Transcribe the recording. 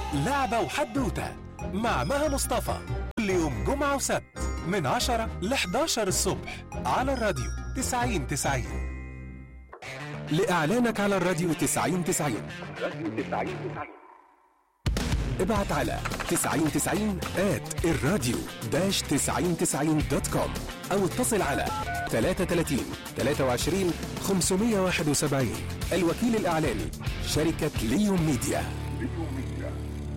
لعبة وحدوتة مع مها مصطفى كل يوم جمعة وسبت من 10 ل 11 الصبح على الراديو 90 90 لإعلانك على الراديو 90 90 ابعت على 9090 at الراديو داش 9090 دوت كوم او اتصل على 33 23 571 الوكيل الاعلاني شركة ليوم ميديا